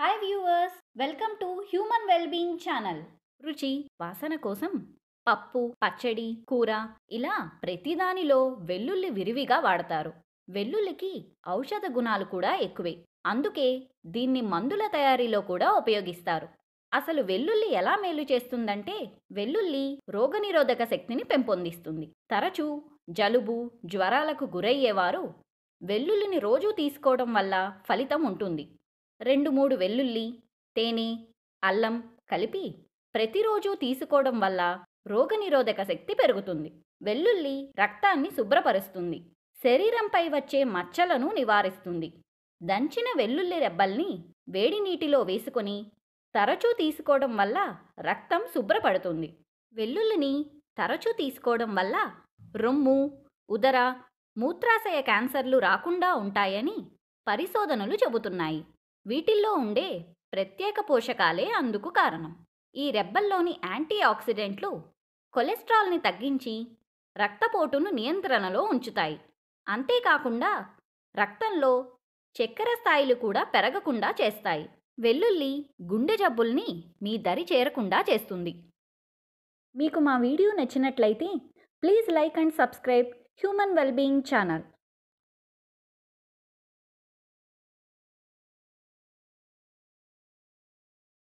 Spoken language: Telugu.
hi viewers welcome to human wellbeing channel రుచి వాసన కోసం పప్పు పచ్చడి కూర ఇలా ప్రతిదానిలో వెల్లుల్లి విరివిగా వాడతారు వెల్లుల్లికి ఔషధ గుణాలు కూడా ఎక్కువే అందుకే దీన్ని మందుల తయారీలో కూడా ఉపయోగిస్తారు అసలు వెల్లుల్లి ఎలా మేలు చేస్తుందంటే వెల్లుల్లి రోగనిరోధక శక్తిని పెంపొందిస్తుంది తరచూ జలుబు జ్వరాలకు గురయ్యేవారు వెల్లుల్లిని రోజూ తీసుకోవడం వల్ల ఫలితం ఉంటుంది రెండు మూడు వెల్లుల్లి తేనె అల్లం కలిపి ప్రతిరోజు తీసుకోవడం వల్ల రోగనిరోధక శక్తి పెరుగుతుంది వెల్లుల్లి రక్తాన్ని శుభ్రపరుస్తుంది శరీరంపై వచ్చే మచ్చలను నివారిస్తుంది దంచిన వెల్లుల్లి రెబ్బల్ని వేడి నీటిలో వేసుకొని తరచూ తీసుకోవడం వల్ల రక్తం శుభ్రపడుతుంది వెల్లుల్లిని తరచూ తీసుకోవడం వల్ల రొమ్ము ఉదర మూత్రాశయ క్యాన్సర్లు రాకుండా ఉంటాయని పరిశోధనలు చెబుతున్నాయి వీటిల్లో ఉండే ప్రత్యేక పోషకాలే అందుకు కారణం ఈ రెబ్బల్లోని యాంటీ ఆక్సిడెంట్లు కొలెస్ట్రాల్ని తగ్గించి రక్తపోటును నియంత్రణలో ఉంచుతాయి అంతేకాకుండా రక్తంలో చక్కెర స్థాయిలు కూడా పెరగకుండా చేస్తాయి వెల్లుల్లి గుండె జబ్బుల్ని మీ దరి చేరకుండా చేస్తుంది మీకు మా వీడియో నచ్చినట్లయితే please like and subscribe human wellbeing channel